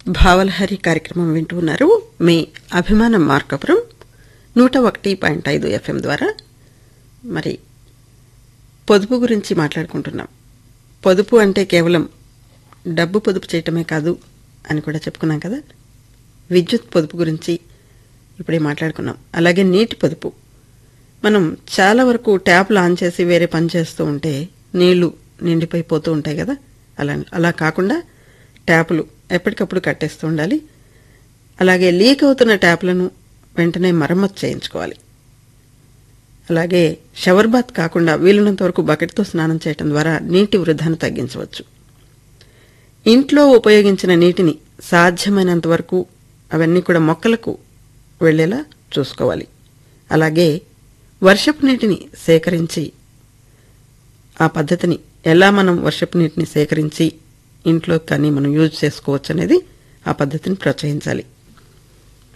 భావలహరి కార్యక్రమం వింటూ ఉన్నారు మీ అభిమానం మార్కపురం నూట ఒకటి పాయింట్ ఐదు ఎఫ్ఎం ద్వారా మరి పొదుపు గురించి మాట్లాడుకుంటున్నాం పొదుపు అంటే కేవలం డబ్బు పొదుపు చేయటమే కాదు అని కూడా చెప్పుకున్నాం కదా విద్యుత్ పొదుపు గురించి ఇప్పుడే మాట్లాడుకున్నాం అలాగే నీటి పొదుపు మనం చాలా వరకు ట్యాప్లు ఆన్ చేసి వేరే పని చేస్తూ ఉంటే నీళ్లు నిండిపోయి పోతూ ఉంటాయి కదా అలా అలా కాకుండా ట్యాపులు ఎప్పటికప్పుడు కట్టేస్తూ ఉండాలి అలాగే లీక్ అవుతున్న ట్యాప్లను వెంటనే మరమ్మతు చేయించుకోవాలి అలాగే షవర్ బాత్ కాకుండా వీలున్నంత వరకు బకెట్తో స్నానం చేయటం ద్వారా నీటి వృధాను తగ్గించవచ్చు ఇంట్లో ఉపయోగించిన నీటిని సాధ్యమైనంత వరకు అవన్నీ కూడా మొక్కలకు వెళ్లేలా చూసుకోవాలి అలాగే వర్షపు నీటిని సేకరించి ఆ పద్ధతిని ఎలా మనం వర్షపు నీటిని సేకరించి ఇంట్లో కానీ మనం యూజ్ చేసుకోవచ్చు అనేది ఆ పద్ధతిని ప్రోత్సహించాలి